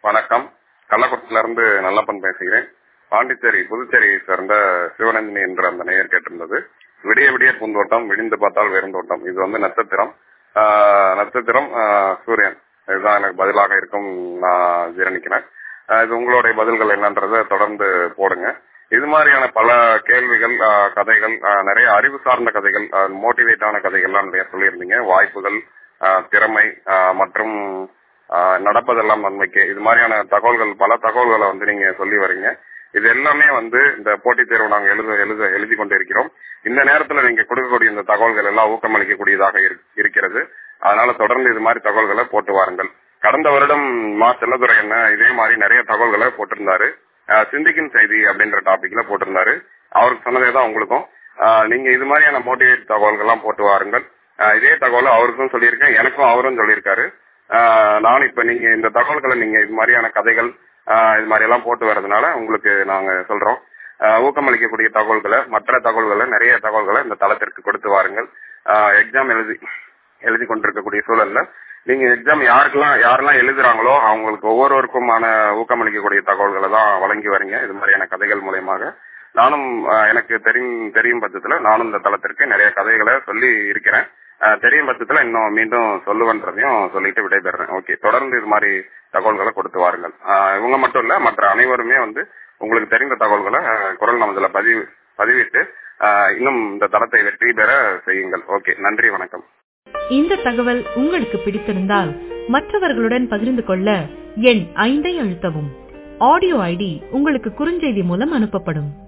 வணக்கம் கள்ளக்குறிச்சியில இருந்து நல்லப்பன் பேசுகிறேன் பாண்டிச்சேரி புதுச்சேரியை சேர்ந்த சிவநந்தினி என்ற அந்த நேயர் கேட்டிருந்தது விடிய விடிய பூந்தோட்டம் விடிந்து பார்த்தால் வெறுந்தோட்டம் இது வந்து நட்சத்திரம் ஆஹ் நட்சத்திரம் ஆஹ் சூரியன் இதுதான் எனக்கு பதிலாக இருக்கும் நான் ஜீரணிக்கிறேன் ஆஹ் இது உங்களுடைய பதில்கள் என்னன்றதை தொடர்ந்து போடுங்க இது மாதிரியான பல கேள்விகள் ஆஹ் கதைகள் ஆஹ் நிறைய அறிவு சார்ந்த கதைகள் மோட்டிவேட்டான கதைகள்லாம் நிறைய சொல்லியிருந்தீங்க வாய்ப்புகள் ஆஹ் திறமை ஆஹ் மற்றும் ஆஹ் நடப்பதெல்லாம் நன்மைக்கு இது மாதிரியான தகவல்கள் பல தகவல்களை வந்து நீங்க சொல்லி வரீங்க இது எல்லாமே வந்து இந்த போட்டித் தேர்வு நாங்க எழுத எழுத எழுதி கொண்டிருக்கிறோம் இந்த நேரத்துல நீங்க கொடுக்கக்கூடிய இந்த தகவல்கள் எல்லாம் ஊக்கமளிக்கக்கூடியதாக இரு- இருக்கிறது அதனால தொடர்ந்து இது மாதிரி தகவல்களை போட்டு வாருங்கள் கடந்த வருடம் மா செல்லதுரை என்ன இதே மாதிரி நிறைய தகவல்களை போட்டிருந்தாரு ஆஹ் சிந்திக்கும் செய்தி அப்படின்ற டாபிக்ல போட்டிருந்தாரு அவருக்கு சொன்னதே தான் உங்களுக்கும் ஆஹ் நீங்க இது மாதிரியான மோட்டிவேட் தகவல்கள்லாம் போட்டு வாருங்கள் ஆஹ் இதே தகவலை அவருக்கும் சொல்லியிருக்கேன் எனக்கும் அவரும் சொல்லியிருக்காரு ஆஹ் நானும் இப்ப நீங்க இந்த தகவல்களை நீங்க இது மாதிரியான கதைகள் ஆஹ் இது மாதிரி எல்லாம் போட்டு வர்றதுனால உங்களுக்கு நாங்க சொல்றோம் ஆஹ் ஊக்கமளிக்கக்கூடிய தகவல்களை மற்ற தகவல்களை நிறைய தகவல்களை இந்த தளத்திற்கு கொடுத்து வாருங்கள் எக்ஸாம் எழுதி எழுதி கொண்டிருக்கக்கூடிய சூழல்ல நீங்க எக்ஸாம் யாருக்கெல்லாம் யாரெல்லாம் எழுதுறாங்களோ அவங்களுக்கு ஒவ்வொருவருக்குமான ஊக்கமளிக்கக்கூடிய தகவல்களை தான் வழங்கி வரீங்க இது மாதிரியான கதைகள் மூலயமாக நானும் ஆஹ் எனக்கு தெரியும் தெரியும் பட்சத்துல நானும் இந்த தளத்திற்கு நிறைய கதைகளை சொல்லி இருக்கிறேன் ஆஹ் தெரியும் பட்சத்துல இன்னும் மீண்டும் சொல்லுவன்றதையும் சொல்லிட்டு விடைபெறேன் ஓகே தொடர்ந்து இது மாதிரி தகவல்களை கொடுத்து வாருங்கள் ஆஹ் இவங்க மட்டும் இல்ல மற்ற அனைவருமே வந்து உங்களுக்கு தெரிந்த தகவல்களை ஆஹ் குரல் நமதுல பதிவு பதிவிட்டு ஆஹ் இன்னும் இந்த தளத்தை வெற்றி பெற செய்யுங்கள் ஓகே நன்றி வணக்கம் இந்த தகவல் உங்களுக்கு பிடித்திருந்தால் மற்றவர்களுடன் பகிர்ந்து கொள்ள எண் ஐந்தை அழுத்தவும் ஆடியோ ஐடி உங்களுக்கு குறுஞ்செய்தி மூலம் அனுப்பப்படும்